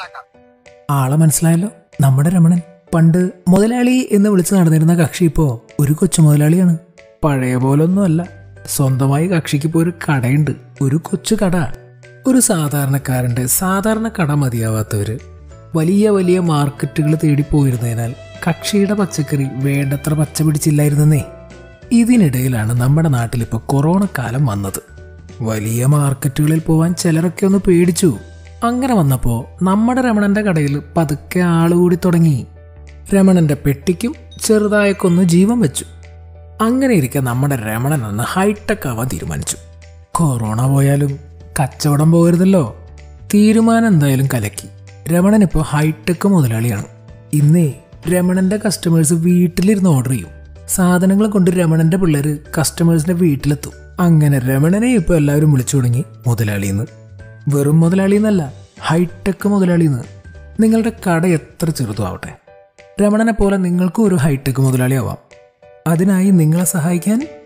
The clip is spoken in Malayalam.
ഉണ്ടാക്കാം ആളെ മനസ്സിലായല്ലോ നമ്മുടെ രമണൻ പണ്ട് മുതലാളി എന്ന് വിളിച്ച് നടന്നിരുന്ന കക്ഷി ഇപ്പോ ഒരു കൊച്ചു മുതലാളിയാണ് പഴയ പോലൊന്നുമല്ല സ്വന്തമായി കക്ഷിക്ക് ഇപ്പോൾ ഒരു കടയുണ്ട് ഒരു കൊച്ചു കട ഒരു സാധാരണക്കാരന്റെ സാധാരണ കട മതിയാവാത്തവര് വലിയ വലിയ മാർക്കറ്റുകൾ തേടി പോയിരുന്നതിനാൽ കക്ഷിയുടെ പച്ചക്കറി വേണ്ടത്ര പച്ച പിടിച്ചില്ലായിരുന്നേ ഇതിനിടയിലാണ് നമ്മുടെ നാട്ടിൽ ഇപ്പോൾ കൊറോണ കാലം വന്നത് വലിയ മാർക്കറ്റുകളിൽ പോവാൻ ചിലരൊക്കെ ഒന്ന് പേടിച്ചു അങ്ങനെ വന്നപ്പോൾ നമ്മുടെ രമണന്റെ കടയിൽ പതുക്കെ ആളുകൂടി തുടങ്ങി രമണന്റെ പെട്ടിക്കും ചെറുതായൊക്കൊന്ന് ജീവൻ വെച്ചു അങ്ങനെ ഇരിക്കെ നമ്മുടെ രമണൻ ഒന്ന് ഹൈടെക് ആവാൻ തീരുമാനിച്ചു കൊറോണ പോയാലും കച്ചവടം പോകരുതല്ലോ തീരുമാനം എന്തായാലും കലക്കി രമണൻ ഇപ്പോൾ ഹൈടെക് മുതലാളിയാണ് ഇന്നേ രമണന്റെ കസ്റ്റമേഴ്സ് വീട്ടിലിരുന്ന് ഓർഡർ ചെയ്യും സാധനങ്ങൾ കൊണ്ട് രമണന്റെ പിള്ളേര് കസ്റ്റമേഴ്സിന്റെ വീട്ടിലെത്തും അങ്ങനെ രമണനെ ഇപ്പൊ എല്ലാവരും വിളിച്ചു തുടങ്ങി മുതലാളിന്ന് വെറും മുതലാളിന്നല്ല ഹൈടെക് മുതലാളിന്ന് നിങ്ങളുടെ കട എത്ര ചെറുതുമാവട്ടെ രമണനെ പോലെ നിങ്ങൾക്കും ഒരു ഹൈടെക് മുതലാളിയാവാം അതിനായി നിങ്ങളെ സഹായിക്കാൻ